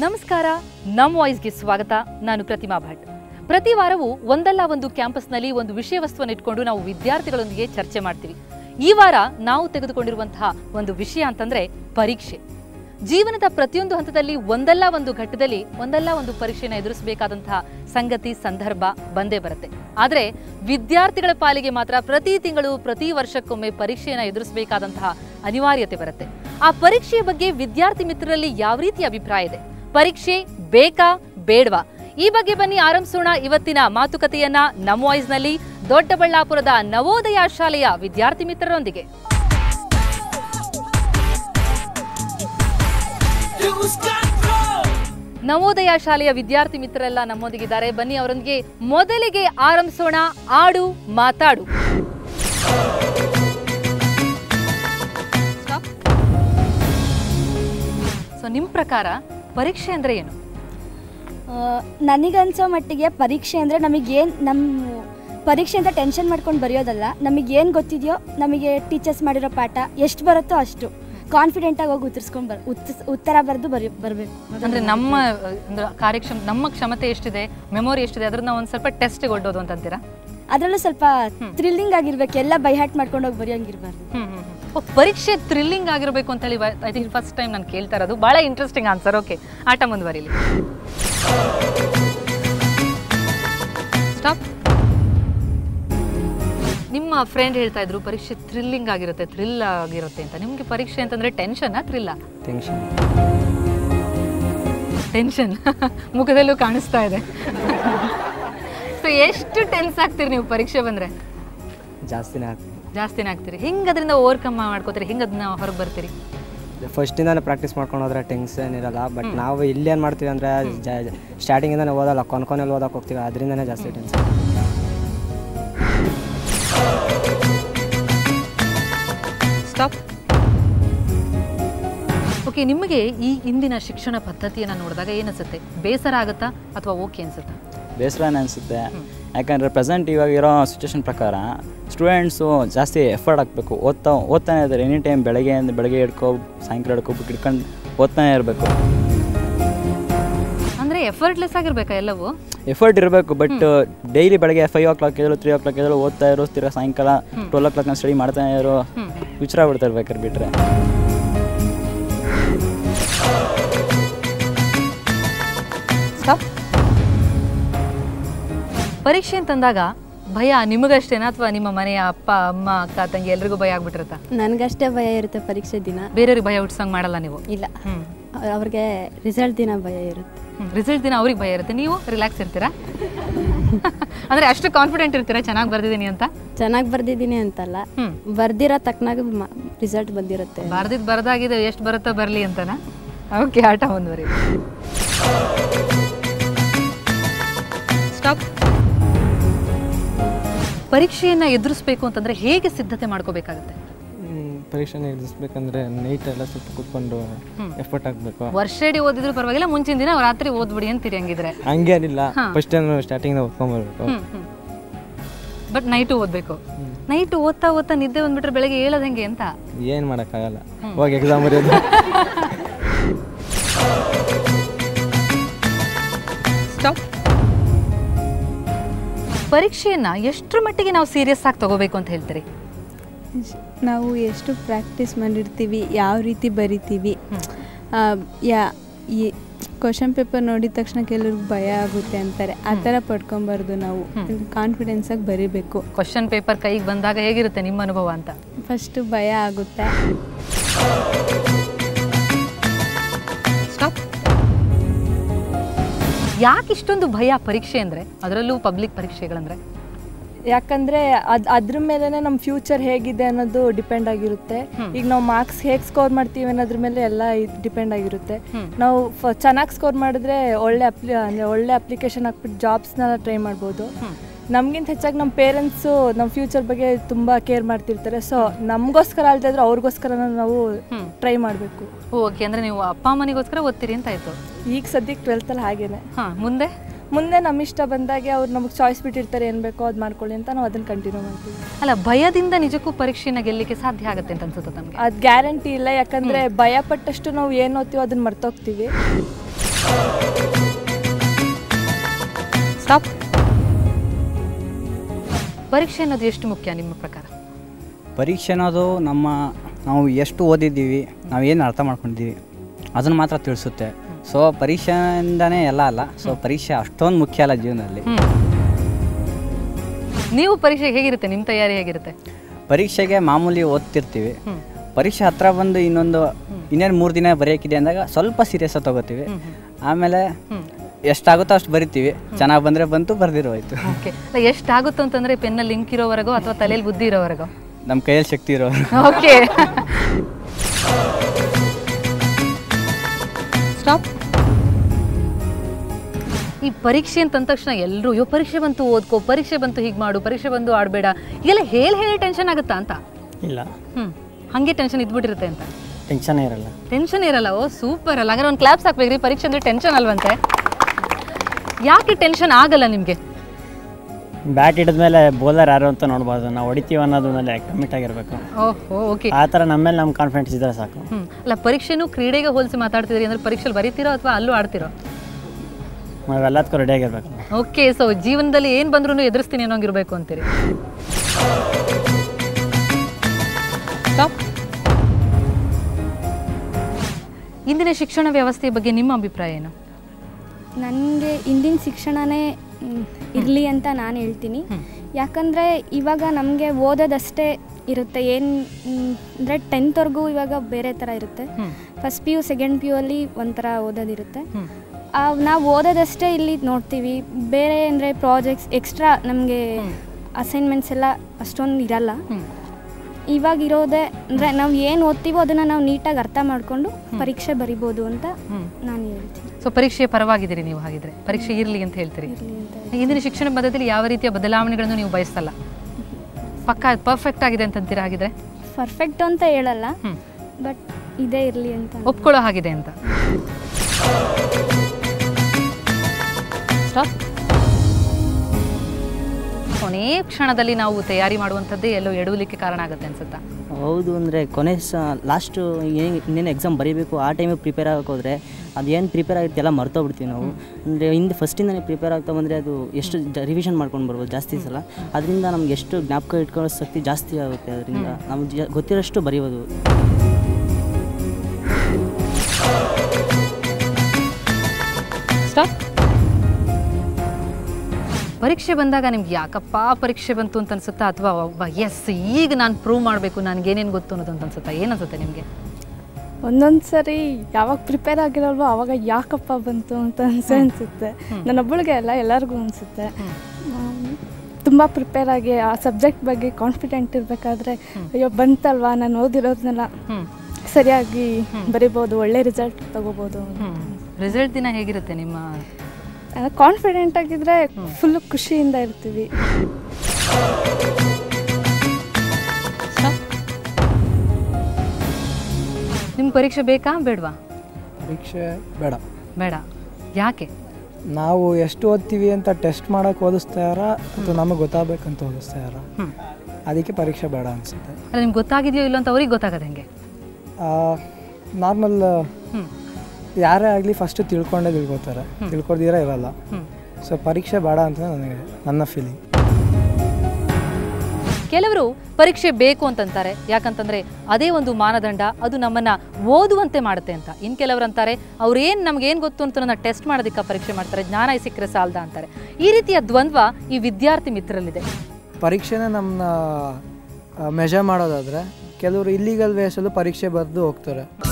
ನಮಸ್ಕಾರ ನಮ್ ವಾಯ್ಸ್ಗೆ ಸ್ವಾಗತ ನಾನು ಪ್ರತಿಮಾ ಭಟ್ ಪ್ರತಿ ವಾರವೂ ಒಂದಲ್ಲ ಒಂದು ಕ್ಯಾಂಪಸ್ನಲ್ಲಿ ಒಂದು ವಿಷಯ ವಸ್ತುವನ್ನು ಇಟ್ಕೊಂಡು ನಾವು ವಿದ್ಯಾರ್ಥಿಗಳೊಂದಿಗೆ ಚರ್ಚೆ ಮಾಡ್ತೀವಿ ಈ ವಾರ ನಾವು ತೆಗೆದುಕೊಂಡಿರುವಂತಹ ಒಂದು ವಿಷಯ ಅಂತಂದ್ರೆ ಪರೀಕ್ಷೆ ಜೀವನದ ಪ್ರತಿಯೊಂದು ಹಂತದಲ್ಲಿ ಒಂದಲ್ಲ ಒಂದು ಘಟ್ಟದಲ್ಲಿ ಒಂದಲ್ಲ ಒಂದು ಪರೀಕ್ಷೆನ ಎದುರಿಸಬೇಕಾದಂತಹ ಸಂಗತಿ ಸಂದರ್ಭ ಬಂದೇ ಬರುತ್ತೆ ಆದರೆ ವಿದ್ಯಾರ್ಥಿಗಳ ಪಾಲಿಗೆ ಮಾತ್ರ ಪ್ರತಿ ತಿಂಗಳು ಪ್ರತಿ ವರ್ಷಕ್ಕೊಮ್ಮೆ ಪರೀಕ್ಷೆಯನ್ನು ಎದುರಿಸಬೇಕಾದಂತಹ ಅನಿವಾರ್ಯತೆ ಬರುತ್ತೆ ಆ ಪರೀಕ್ಷೆಯ ಬಗ್ಗೆ ವಿದ್ಯಾರ್ಥಿ ಮಿತ್ರರಲ್ಲಿ ಯಾವ ರೀತಿಯ ಅಭಿಪ್ರಾಯ ಇದೆ ಪರೀಕ್ಷೆ ಬೇಕಾ ಬೇಡವಾ ಈ ಬಗ್ಗೆ ಬನ್ನಿ ಆರಂಭಿಸೋಣ ಇವತ್ತಿನ ಮಾತುಕತೆಯನ್ನ ನಮ್ಮ ವಾಯ್ಸ್ನಲ್ಲಿ ದೊಡ್ಡಬಳ್ಳಾಪುರದ ನವೋದಯ ಶಾಲೆಯ ವಿದ್ಯಾರ್ಥಿ ಮಿತ್ರರೊಂದಿಗೆ ನವೋದಯ ಶಾಲೆಯ ವಿದ್ಯಾರ್ಥಿ ಮಿತ್ರರೆಲ್ಲ ನಮ್ಮೊಂದಿಗಿದ್ದಾರೆ ಬನ್ನಿ ಅವರೊಂದಿಗೆ ಮೊದಲಿಗೆ ಆರಂಭಿಸೋಣ ಆಡು ಮಾತಾಡು ಸೊ ನಿಮ್ಮ ಪ್ರಕಾರ ಪರೀಕ್ಷೆ ಅಂದ್ರೆ ಏನು ಆ, ನನಗನ್ಸೋ ಮಟ್ಟಿಗೆ ಪರೀಕ್ಷೆ ಅಂದರೆ ನಮಗೇನು ನಮ್ಮ ಪರೀಕ್ಷೆ ಅಂತ ಟೆನ್ಷನ್ ಮಾಡ್ಕೊಂಡು ಬರೆಯೋದಲ್ಲ ನಮಗೇನು ಗೊತ್ತಿದೆಯೋ ನಮಗೆ ಟೀಚರ್ಸ್ ಮಾಡಿರೋ ಪಾಠ ಎಷ್ಟು ಬರುತ್ತೋ ಅಷ್ಟು ಕಾನ್ಫಿಡೆಂಟಾಗಿ ಹೋಗಿ ಉತ್ತರಿಸ್ಕೊಂಡು ಬರ್ ಉತ್ತರಿಸ್ ಉತ್ತರ ಬರೆದು ಬರಿ ಬರಬೇಕು ಅಂದ್ರೆ ನಮ್ಮ ಅಹ್, ಅಂದ್ರೆ ಕಾರ್ಯಕ್ಷಮ ನಮ್ಮ ಕ್ಷಮತೆ ಎಷ್ಟಿದೆ ಮೆಮೊರಿ ಎಷ್ಟಿದೆ ಅದ್ರನ್ನ ಒಂದ್ ಸ್ವಲ್ಪ ಟೆಸ್ಟ್ ಕೊಡೋದು ಅಂತಂತೀರಾ ಅದರಲ್ಲೂ ಸ್ವಲ್ಪ ಥ್ರಿಲ್ಲಿಂಗ್ ಆಗಿರ್ಬೇಕು ಎಲ್ಲ ಬೈಹಾಟ್ ಮಾಡ್ಕೊಂಡು ಹೋಗಿ ಬರೆಯೋಂಗಿರ್ಬಾರ್ದು ಹ್ಮ್ ಹ್ಮ್ ಹ್ಮ್. ಓ, ಪರೀಕ್ಷೆ ಥ್ರಿಲ್ಲಿಂಗ್ ಆಗಿರ್ಬೇಕು ಅಂತ ಹೇಳಿ ಐ ಥಿಂಕ್ ಫಸ್ಟ್ ಟೈಮ್ ನಾನು ಕೇಳ್ತಾ ಇರೋದು ಬಹಳ ಇಂಟ್ರೆಸ್ಟಿಂಗ್ ಆನ್ಸರ್ ಓಕೆ ಆಟ ಮುಂದುವರಿಲಿ ಸ್ಟಾಪ್ ನಿಮ್ಮ ಫ್ರೆಂಡ್ ಹೇಳ್ತಾ ಇದ್ರು ಪರೀಕ್ಷೆ ಥ್ರಿಲ್ಲಿಂಗ್ ಆಗಿರುತ್ತೆ ಥ್ರಿಲ್ ಆಗಿರುತ್ತೆ ಅಂತ ನಿಮ್ಗೆ ಪರೀಕ್ಷೆ ಅಂತಂದ್ರೆ ಟೆನ್ಷನ್ ಥ್ರಿಲ್ಲ ಟೆನ್ಷನ್ ಟೆನ್ಷನ್ ಮುಖದಲ್ಲೂ ಕಾಣಿಸ್ತಾ ಇದೆ ಸೊ ಎಷ್ಟು ಟೆನ್ಸ್ ಆಗ್ತೀರಿ ನೀವು ಪರೀಕ್ಷೆ ಬಂದ್ರೆ ಜಾಸ್ತಿನೇ ಆಗ್ತದೆ ಜಾಸ್ತಿನೇ ಆಗ್ತೀರಿ ಹಿಂಗೆ ಅದರಿಂದ ಓವರ್ಕಮ್ ಮಾಡ್ಕೋತೀರಿ ಹಿಂಗೆ ಅದನ್ನ ಹೊರಗೆ ಬರ್ತೀರಿ ಫಸ್ಟಿಂದಾನೆ ಪ್ರಾಕ್ಟೀಸ್ ಮಾಡ್ಕೊಂಡು ಹೋದ್ರೆ ಟೆನ್ಷನ್ ಇರಲ್ಲ ಬಟ್ ನಾವು ಇಲ್ಲಿ ಏನು ಮಾಡ್ತೀವಿ ಅಂದರೆ ಸ್ಟಾರ್ಟಿಂಗಿಂದಾನೆ ಓದಲ್ಲ ಕೊನ್ಕೊನೆಲ್ಲಿ ಓದಕ್ಕೆ ಹೋಗ್ತೀವಿ ಅದರಿಂದನೇ ಜಾಸ್ತಿ ಟೆನ್ಷನ್ ಸ್ಟಾಪ್ ಓಕೆ ನಿಮಗೆ ಈ ಇಂದಿನ ಶಿಕ್ಷಣ ಪದ್ಧತಿಯನ್ನು ನೋಡಿದಾಗ ಏನಿಸುತ್ತೆ ಬೇಸರ ಆಗುತ್ತಾ ಅಥವಾ ಓಕೆ ಅನ್ಸುತ್ತಾ ಬೇಸರನೇ ಅನಿಸುತ್ತೆ ಯಾಕಂದರೆ ಪ್ರೆಸೆಂಟ್ ಇವಾಗ ಇರೋ ಸಿಚುವೇಶನ್ ಪ್ರಕಾರ ಸ್ಟೂಡೆಂಟ್ಸು ಜಾಸ್ತಿ ಎಫರ್ಟ್ ಹಾಕಬೇಕು ಓದ್ತಾ ಓದ್ತಾನೆ ಇದ್ದಾರೆ ಎನಿ ಟೈಮ್ ಬೆಳಗ್ಗೆಯಿಂದ ಬೆಳಗ್ಗೆ ಹಿಡ್ಕೊ ಸಾಯಂಕಾಲ ಹಿಡ್ಕೊ ಬುಕ್ ಹಿಡ್ಕೊಂಡು ಓದ್ತಾನೆ ಇರಬೇಕು ಅಂದ್ರೆ ಎಫರ್ಟ್ಲೆಸ್ ಆಗಿರ್ಬೇಕಾ ಎಲ್ಲವೂ ಎಫರ್ಟ್ ಇರಬೇಕು ಬಟ್ ಡೈಲಿ ಬೆಳಗ್ಗೆ ಫೈವ್ ಓ ಕ್ಲಾಕ್ ಎದ್ರು ತ್ರೀ ಓ ಕ್ಲಾಕ್ ಎದ್ರು ಓದ್ತಾ ಇರೋ ತಿರ್ಗಾ ಸಾಯಂಕಾಲ ಟ್ವೆಲ್ ಓ ಕ್ಲಾಕ್ ನಾನು ಸ್ಟಡಿ ಮಾಡ್ತಾನೆ ಇರೋ ವಿಚಾರ ಬಿಡ್ತಾ ಇರ್ಬೇಕಾದ್ರೆ ಬಿಟ್ರೆ ಸ್ಟಾಪ್ ಪರೀಕ್ಷೆ ಅಂತಂದಾಗ ಭಯ ನಿಮಗಷ್ಟೇನಾ ಅಥವಾ ನಿಮ್ಮ ಮನೆಯ ಅಪ್ಪ ಅಮ್ಮ ಅಕ್ಕ ತಂಗಿ ಎಲ್ರಿಗೂ ಭಯ ಆಗ್ಬಿಟ್ಟಿರುತ್ತಾ ನನಗಷ್ಟೇ ಭಯ ಇರುತ್ತೆ ಪರೀಕ್ಷೆ ದಿನ ಬೇರೆಯವ್ರಿಗೆ ಭಯ ಹುಟ್ಸಂಗ್ ಮಾಡಲ್ಲ ನೀವು ಇಲ್ಲ ಹ್ಮ್ ಅವ್ರಿಗೆ ರಿಸಲ್ಟ್ ದಿನ ಭಯ ಇರುತ್ತೆ ರಿಸಲ್ಟ್ ದಿನ ಅವ್ರಿಗೆ ಭಯ ಇರುತ್ತೆ ನೀವು ರಿಲ್ಯಾಕ್ಸ್ ಇರ್ತೀರಾ ಅಂದ್ರೆ ಅಷ್ಟು ಕಾನ್ಫಿಡೆಂಟ್ ಇರ್ತೀರಾ ಚೆನ್ನಾಗಿ ಬರ್ದಿದ್ದೀನಿ ಅಂತ ಚೆನ್ನಾಗಿ ಬರ್ದಿದ್ದೀನಿ ಅಂತಲ್ಲ ಹ್ಮ್. ಬರ್ದಿರೋ ತಕ್ಕನಾಗ ರಿಸಲ್ಟ್ ಬಂದಿರುತ್ತೆ ಬರ್ದಿದ್ ಬರ್ದಾಗಿದೆ ಎಷ್ಟು ಬರುತ್ತೋ ಬರಲಿ ಅಂತನಾ ಓಕೆ ಆಟ ಮುಂದುವರಿ ಸ್ಟಾಪ್ ಪರೀಕ್ಷೆಯನ್ನ ಎದುರಿಸ್ಬೇಕು ಅಂತಂದ್ರೆ ಹೇಗೆ ಸಿದ್ಧತೆ ಮಾಡ್ಕೋಬೇಕಾಗುತ್ತೆ ಪರೀಕ್ಷೆನ ಎದುರಿಸ್ಬೇಕಂದ್ರೆ ನೈಟ್ ಎಲ್ಲ ಸ್ವಲ್ಪ ಕೂತ್ಕೊಂಡು ಎಫರ್ಟ್ ಹಾಕ್ಬೇಕು ವರ್ಷ ಇಡೀ ಓದಿದ್ರು ಪರವಾಗಿಲ್ಲ ಮುಂಚಿನ ದಿನ ರಾತ್ರಿ ಓದ್ಬಿಡಿ ಅಂತೀರಿ ಹಂಗಿದ್ರೆ ಹಂಗೇನಿಲ್ಲ ಫಸ್ಟ್ ಟೈಮ್ ಸ್ಟಾರ್ಟಿಂಗ್ ಓದ್ಕೊಂಬರ್ಬೇಕು ಬಟ್ ನೈಟು ಓದ್ಬೇಕು ನೈಟ್ ಓದ್ತಾ ಓದ್ತಾ ನಿದ್ದೆ ಬಂದ್ಬಿಟ್ರೆ ಬೆಳಗ್ಗೆ ಹೇಳೋದ್ ಹೆಂಗೆ ಅಂತ ಏನು ಮಾಡೋಕ್ಕಾಗಲ್ಲ ಹೋಗಿ ಎಕ್ಸಾಮ್ ಬರೆಯೋದು ಸ್ಟಾಪ್ ಪರೀಕ್ಷೆಯನ್ನ ಎಷ್ಟರ ಮಟ್ಟಿಗೆ ನಾವು ಸೀರಿಯಸ್ ಆಗಿ ತಗೋಬೇಕು ಅಂತ ಹೇಳ್ತೀರಿ ನಾವು ಎಷ್ಟು ಪ್ರಾಕ್ಟೀಸ್ ಮಾಡಿರ್ತೀವಿ ಯಾವ ರೀತಿ ಬರಿತೀವಿ ಆ, ಯಾ ಈ ಕ್ವಶನ್ ಪೇಪರ್ ನೋಡಿದ ತಕ್ಷಣ ಕೆಲವ್ರಿಗೆ ಭಯ ಆಗುತ್ತೆ ಅಂತಾರೆ ಆ ಥರ ಪಡ್ಕೊಬಾರ್ದು ನಾವು ಕಾನ್ಫಿಡೆನ್ಸಾಗಿ ಬರಿಬೇಕು ಕ್ವಶನ್ ಪೇಪರ್ ಕೈಗೆ ಬಂದಾಗ ಹೇಗಿರುತ್ತೆ ನಿಮ್ಮ ಅನುಭವ ಅಂತ ಫಸ್ಟು ಭಯ ಆಗುತ್ತೆ ಸ್ಟಾಪ್ ಯಾಕೆ ಇಷ್ಟೊಂದು ಭಯ ಪರೀಕ್ಷೆ ಅಂದ್ರೆ ಅದರಲ್ಲೂ ಪಬ್ಲಿಕ್ ಪರೀಕ್ಷೆಗಳಂದ್ರೆ ಯಾಕಂದ್ರೆ ಅದ್ ಅದ್ರ ಮೇಲೆ ನಮ್ಮ ಫ್ಯೂಚರ್ ಹೇಗಿದೆ ಅನ್ನೋದು ಡಿಪೆಂಡ್ ಆಗಿರುತ್ತೆ ಈಗ ನಾವು ಮಾರ್ಕ್ಸ್ ಹೇಗೆ ಸ್ಕೋರ್ ಮಾಡ್ತೀವಿ ಅನ್ನೋದ್ರ ಮೇಲೆ ಎಲ್ಲ ಡಿಪೆಂಡ್ ಆಗಿರುತ್ತೆ ನಾವು ಚೆನ್ನಾಗಿ ಸ್ಕೋರ್ ಮಾಡಿದ್ರೆ ಒಳ್ಳೆ ಅಪ್ಲಿ ಅಂದರೆ ಒಳ್ಳೆ ಅಪ್ಲಿಕೇಶನ್ ಹಾಕ್ಬಿಟ್ಟು ಜಾಬ್ಸ್ನೆಲ್ಲ ಟ್ರೈ ಮಾಡ್ಬೋದು ನಮಗಿಂತ ಹೆಚ್ಚಾಗಿ ನಮ್ಮ ಪೇರೆಂಟ್ಸು ನಮ್ಮ ಫ್ಯೂಚರ್ ಬಗ್ಗೆ ತುಂಬ ಕೇರ್ ಮಾಡ್ತಿರ್ತಾರೆ ಸೊ ನಮಗೋಸ್ಕರ ಅಲ್ದೇ ಇದ್ರೆ ಅವ್ರಿಗೋಸ್ಕರ ನಾವು ಟ್ರೈ ಮಾಡಬೇಕು ಓಕೆ ಅಂದ್ರೆ ನೀವು ಅಪ್ಪ ಅಮ್ಮನಿಗೋಸ್ಕರ ಓದ್ತೀರಿ ಅಂತ ಆಯ್ತು ಈಗ ಸದ್ಯಕ್ಕೆ ಟ್ವೆಲ್ತಲ್ಲಿ ಹಾಗೇನೆ ಹಾ ಮುಂದೆ ಮುಂದೆ ನಮ್ಮ ಇಷ್ಟ ಬಂದಾಗೆ ಅವ್ರು ನಮಗೆ ಚಾಯ್ಸ್ ಬಿಟ್ಟಿರ್ತಾರೆ ಏನು ಬೇಕೋ ಅದು ಮಾಡ್ಕೊಳ್ಳಿ ಅಂತ ನಾವು ಅದನ್ನು ಕಂಟಿನ್ಯೂ ಮಾಡ್ತೀವಿ ಅಲ್ಲ ಭಯದಿಂದ ನಿಜಕ್ಕೂ ಪರೀಕ್ಷೆನ ಗೆಲ್ಲಿಕ್ಕೆ ಸಾಧ್ಯ ಆಗುತ್ತೆ ಅಂತ ಅನ್ಸುತ್ತೆ ನಮಗೆ ಅದು ಗ್ಯಾರಂಟಿ ಇಲ್ಲ ಯಾಕಂದ್ರೆ ಭಯ ಪಟ್ಟಷ್ಟು ನಾವು ಏನು ಓದ್ತೀವೋ ಅದನ್ನ ಮರ್ತೋಗ್ತೀವಿ ಸ್ಟಾಪ್ ಪರೀಕ್ಷೆ ಅನ್ನೋದು ಎಷ್ಟು ಮುಖ್ಯ ನಿಮ್ಮ ಪ್ರಕಾರ ಪರೀಕ್ಷೆ ಅನ್ನೋದು ನಮ್ಮ ನಾವು ಎಷ್ಟು ಓದಿದ್ದೀವಿ ನಾವು ಏನು ಅರ್ಥ ಮಾಡ್ಕೊಂಡಿದ್ದೀವಿ ಅದನ್ನು ಮಾತ್ರ ತಿಳಿಸುತ್ತೆ ಸೊ ಪರೀಕ್ಷೆಯಿಂದನೇ ಎಲ್ಲ ಅಲ್ಲ ಸೊ ಪರೀಕ್ಷೆ ಅಷ್ಟೊಂದು ಮುಖ್ಯ ಅಲ್ಲ ಜೀವನದಲ್ಲಿ ನೀವು ಪರೀಕ್ಷೆ ಹೇಗಿರುತ್ತೆ ನಿಮ್ಮ ತಯಾರಿ ಹೇಗಿರುತ್ತೆ ಪರೀಕ್ಷೆಗೆ ಮಾಮೂಲಿ ಓದ್ತಿರ್ತೀವಿ ಪರೀಕ್ಷೆ ಹತ್ರ ಬಂದು ಇನ್ನೊಂದು ಇನ್ನೇನು ಮೂರು ದಿನ ಬರೆಯೋಕ್ಕಿದೆ ಅಂದಾಗ ಸ್ವಲ್ಪ ಸೀರಿಯಸ್ ತಗೋತೀವಿ ಆಮೇಲೆ ಎಷ್ಟಾಗುತ್ತೋ ಅಷ್ಟು ಬರಿತೀವಿ ಚೆನ್ನಾಗಿ ಬಂದರೆ ಬಂತು ಬರ್ದಿರೋ ಆಯಿತು ಓಕೆ ಎಷ್ಟಾಗುತ್ತೋ ಅಂತಂದ್ರೆ ಪೆನ್ನಲ್ಲಿ ಲಿಂಕ್ ಇರೋವರೆಗೋ ಅಥವಾ ತಲೆಯಲ್ಲಿ ಬುದ್ಧಿ ಇರೋವರೆಗೋ ನಮ್ಮ ಕೈಯಲ್ಲಿ ಶಕ್ತಿ ಇರೋ ಓಕೆ ಸ್ಟಾಪ್ ಈ ಪರೀಕ್ಷೆ ಅಂತ ಅಂದ ತಕ್ಷಣ ಎಲ್ಲರೂ ಅಯ್ಯೋ ಪರೀಕ್ಷೆ ಬಂತು ಓದ್ಕೋ ಪರೀಕ್ಷೆ ಬಂತು ಹೀಗೆ ಮಾಡು ಪರೀಕ್ಷೆ ಬಂದು ಆಡಬೇಡ ಇದೆಲ್ಲ ಹೇಳಿ ಹೇಳಿ ಟೆನ್ಷನ್ ಆಗುತ್ತಾ ಅಂತ ಇಲ್ಲ ಹ್ಞೂ ಹಾಗೆ ಟೆನ್ಷನ್ ಇದ್ಬಿಟ್ಟಿರುತ್ತೆ ಅಂತ ಟೆನ್ಷನೇ ಇರಲ್ಲ ಟೆನ್ಷನ್ ಇರಲ್ಲ ಓ ಸೂಪರ್ ಅಲ್ಲ ಹಾಗಾದ್ರೆ ಒಂದು ಕ್ಲಾಪ್ಸ್ ಹಾಕ್ಬೇಕ್ರಿ ಪರೀಕ್ಷೆ ಅಂದರೆ ಟೆನ್ಷನ್ ಅಲ್ವಂತೆ ಯಾಕೆ ಟೆನ್ಷನ್ ಆಗಲ್ಲ ನಿಮಗೆ ಬ್ಯಾಟ್ ಹಿಡಿದ್ಮೇಲೆ ಬೌಲರ್ ಯಾರು ಅಂತ ನೋಡ್ಬಾರ್ದು ನಾವು ಹೊಡಿತೀವಿ ಅನ್ನೋದ್ರ ಮೇಲೆ ಕಮಿಟ್ ಆಗಿರಬೇಕು ಓಹೋ ಓಕೆ ಆ ಥರ ನಮ್ಮ ಮೇಲೆ ನಮ್ಮ ಕಾನ್ಫಿಡೆನ್ಸ್ ಇದ್ದರೆ ಸಾಕು ಹ್ಮ್ ಅಲ್ಲ ಪರೀಕ್ಷೆನೂ ಕ್ರೀಡೆಗೆ ಹೋಲಿಸಿ ಮಾತಾಡ್ತಿದ್ರಿ ಅಂದ್ರೆ ಪರೀಕ್ಷೆಲಿ ಬರೀತೀರೋ ಅಥವಾ ಅಲ್ಲೂ ಆಡ್ತಿರೋ ನಾವೆಲ್ಲದಕ್ಕೂ ರೆಡಿ ಆಗಿರ್ಬೇಕು ಓಕೆ ಸೊ ಜೀವನದಲ್ಲಿ ಏನು ಬಂದ್ರೂ ಎದುರಿಸ್ತೀನಿ ಅನ್ನೋಂಗಿರ್ಬೇಕು ಅಂತೀರಿ Stop. ಇಂದಿನ ಶಿಕ್ಷಣ ವ್ಯವಸ್ಥೆಯ ಬಗ್ಗೆ ನಿಮ್ಮ ಅಭಿಪ್ರಾಯ ಏನು ನನಗೆ ಇಂದಿನ ಶಿಕ್ಷಣನೇ ಇರಲಿ ಅಂತ ನಾನು ಹೇಳ್ತೀನಿ ಯಾಕಂದರೆ ಇವಾಗ ನಮಗೆ ಓದೋದಷ್ಟೇ ಇರುತ್ತೆ ಏನು ಅಂದರೆ ಟೆಂತ್ವರೆಗೂ ಇವಾಗ ಬೇರೆ ಥರ ಇರುತ್ತೆ first P U second P U ಅಲ್ಲಿ ಒಂಥರ ಓದೋದಿರುತ್ತೆ ನಾವು ಓದೋದಷ್ಟೇ ಇಲ್ಲಿ ನೋಡ್ತೀವಿ ಬೇರೆ ಅಂದರೆ ಪ್ರಾಜೆಕ್ಟ್ಸ್ ಎಕ್ಸ್ಟ್ರಾ ನಮಗೆ ಅಸೈನ್ಮೆಂಟ್ಸ್ ಎಲ್ಲ ಅಷ್ಟೊಂದು ಇರಲ್ಲ ಇವಾಗ ಇರೋದೇ ಅಂದರೆ ನಾವು ಏನು ಓದ್ತೀವೋ ಅದನ್ನು ನಾವು ನೀಟಾಗಿ ಅರ್ಥ ಮಾಡಿಕೊಂಡು ಪರೀಕ್ಷೆ ಬರಿಬೋದು ಅಂತ ನಾನು ಹೇಳ್ತೀನಿ ಸೊ ಪರೀಕ್ಷೆಯ ಪರವಾಗಿದ್ದೀರಿ ನೀವು ಹಾಗಿದ್ರೆ ಪರೀಕ್ಷೆ ಇರಲಿ ಅಂತ ಹೇಳ್ತೀರಿ ಇಂದಿನ ಶಿಕ್ಷಣ ಪದ್ಧತಿಯಲ್ಲಿ ಯಾವ ರೀತಿಯ ಬದಲಾವಣೆಗಳನ್ನು ನೀವು ಬಯಸಲ್ಲ ಪಕ್ಕ ಪರ್ಫೆಕ್ಟ್ ಆಗಿದೆ ಅಂತಂತೀರಾ ಹಾಗಿದ್ರೆ ಪರ್ಫೆಕ್ಟ್ ಅಂತ ಹೇಳಲ್ಲ ಬಟ್ ಇದೇ ಇರಲಿ ಅಂತ ಒಪ್ಕೊಳ್ಳೋ ಹಾಗಿದೆ ಅಂತ ಸ್ಟಾಪ್ ಕೊನೇ ಕ್ಷಣದಲ್ಲಿ ನಾವು ತಯಾರಿ ಮಾಡುವಂಥದ್ದೇ ಎಲ್ಲೋ ಎಡವಲಿಕ್ಕೆ ಕಾರಣ ಆಗುತ್ತೆ ಅನ್ಸುತ್ತಾ ಹೌದು ಅಂದರೆ ಕೊನೆ ಸ ಲಾಸ್ಟು ಏನು ಇನ್ನೇನು ಎಕ್ಸಾಮ್ ಬರೀಬೇಕು ಆ ಟೈಮಿಗೆ ಪ್ರಿಪೇರ್ ಆಗಕ್ಕೆ ಹೋದರೆ ಅದೇನು ಪ್ರಿಪೇರ್ ಆಗಿರುತ್ತೆ ಎಲ್ಲ ಮರ್ತೋಗ್ಬಿಡ್ತೀವಿ ನಾವು ಅಂದರೆ ಹಿಂದೆ ಫಸ್ಟಿಂದನೇ ಪ್ರಿಪೇರ್ ಆಗ್ತಾ ಬಂದರೆ ಅದು ಎಷ್ಟು ರಿವಿಷನ್ ಮಾಡ್ಕೊಂಡು ಬರ್ಬೋದು ಜಾಸ್ತಿ ಸಲ ಅದರಿಂದ ನಮ್ಗೆ ಎಷ್ಟು ಜ್ಞಾಪಕ ಇಟ್ಕೊಳ್ಳೋ ಶಕ್ತಿ ಜಾಸ್ತಿ ಆಗುತ್ತೆ ಅದರಿಂದ ನಮ್ಗೆ ಗೊತ್ತಿರೋಷ್ಟು ಬರೆಯೋದು ಸ್ಟಾಪ್ ಪರೀಕ್ಷೆ ಬಂದಾಗ ನಿಮ್ಗೆ ಯಾಕಪ್ಪ ಪರೀಕ್ಷೆ ಬಂತು ಅಂತ ಅನ್ಸುತ್ತಾ ಅಥವಾ ಒಬ್ಬ ಎಸ್ ಈಗ ನಾನು ಪ್ರೂವ್ ಮಾಡಬೇಕು ನನಗೇನೇನು ಗೊತ್ತು ಅನ್ನೋದು ಅಂತ ಅನ್ಸುತ್ತಾ ಏನು ಅನ್ಸುತ್ತೆ ನಿಮಗೆ ಒಂದೊಂದು ಸರಿ ಯಾವಾಗ ಪ್ರಿಪೇರ್ ಆಗಿರಲ್ವೋ ಅವಾಗ ಯಾಕಪ್ಪ ಬಂತು ಅಂತ ಅನ್ಸೆ ಅನಿಸುತ್ತೆ ನನ್ನೊಬ್ಬಳಿಗೆ ಅಲ್ಲ ಎಲ್ಲರಿಗೂ ಅನಿಸುತ್ತೆ ತುಂಬ ಪ್ರಿಪೇರ್ ಆಗಿ ಆ ಸಬ್ಜೆಕ್ಟ್ ಬಗ್ಗೆ ಕಾನ್ಫಿಡೆಂಟ್ ಇರಬೇಕಾದ್ರೆ ಅಯ್ಯೋ ಬಂತಲ್ವಾ ನಾನು ಓದಿರೋದನ್ನೆಲ್ಲ ಸರಿಯಾಗಿ ಬರಿಬೋದು ಒಳ್ಳೆ ರಿಸಲ್ಟ್ ತಗೋಬೋದು ರಿಸಲ್ಟ್ ದಿನ ಹೇಗಿರುತ್ತೆ ನಿಮ್ಮ ಕಾನ್ಫಿಡೆಂಟ್ ಆಗಿದ್ರೆ ಫುಲ್ ಖುಷಿಯಿಂದ ಇರ್ತೀವಿ ನಿಮ್ಗೆ ಪರೀಕ್ಷೆ ಬೇಕಾ ಬೇಡವಾ ಪರೀಕ್ಷೆ ಬೇಡ ಬೇಡ ಯಾಕೆ ನಾವು ಎಷ್ಟು ಓದ್ತೀವಿ ಅಂತ ಟೆಸ್ಟ್ ಮಾಡೋಕೆ ಓದಿಸ್ತಾರ ಅಥವಾ ನಮಗೆ ಗೊತ್ತಾಗಬೇಕಂತ ಓದಿಸ್ತಾರ ಅದಕ್ಕೆ ಪರೀಕ್ಷೆ ಬೇಡ ಅನಿಸುತ್ತೆ ಅಲ್ಲ ನಿಮ್ಗೆ ಗೊತ್ತಾಗಿದೆಯೋ ಇಲ್ಲ ಅಂತ ಅವ್ರಿಗೆ ಗೊತ್ತಾಗತ್ತೆ ಹೆಂಗೆ ನಾರ್ಮಲ್ ಯಾರೇ ಆಗಲಿ ಫಸ್ಟು ತಿಳ್ಕೊಂಡೇ ತಿಳ್ಕೊತಾರೆ ತಿಳ್ಕೊಳ್ದಿರ ಇರಲ್ಲ ಸೊ ಪರೀಕ್ಷೆ ಬೇಡ ಅಂತ ನನಗೆ ನನ್ನ ಫೀಲಿಂಗ್ ಕೆಲವರು ಪರೀಕ್ಷೆ ಬೇಕು ಅಂತಂತಾರೆ ಯಾಕಂತಂದ್ರೆ ಅದೇ ಒಂದು ಮಾನದಂಡ ಅದು ನಮ್ಮನ್ನ ಓದುವಂತೆ ಮಾಡುತ್ತೆ ಅಂತ ಇನ್ ಕೆಲವರು ಅಂತಾರೆ ಅವ್ರೇನ್ ನಮ್ಗೆ ಏನ್ ಗೊತ್ತು ಅಂತ ನನ್ನ ಟೆಸ್ಟ್ ಮಾಡೋದಕ್ಕೆ ಪರೀಕ್ಷೆ ಮಾಡ್ತಾರೆ ಜ್ಞಾನ ಸಿಕ್ಕರೆ ಸಾಲದ ಅಂತಾರೆ ಈ ರೀತಿಯ ದ್ವಂದ್ವ ಈ ವಿದ್ಯಾರ್ಥಿ ಮಿತ್ರರಲ್ಲಿದೆ ಪರೀಕ್ಷೆನ ನಮ್ಮನ್ನ ಮೆಜರ್ ಮಾಡೋದಾದರೆ ಕೆಲವರು ಇಲ್ಲಿಗಲ್ ವೇಸಲ್ಲೂ ಪರೀಕ್ಷೆ ಬರೆದು ಹೋಗ್ತಾರೆ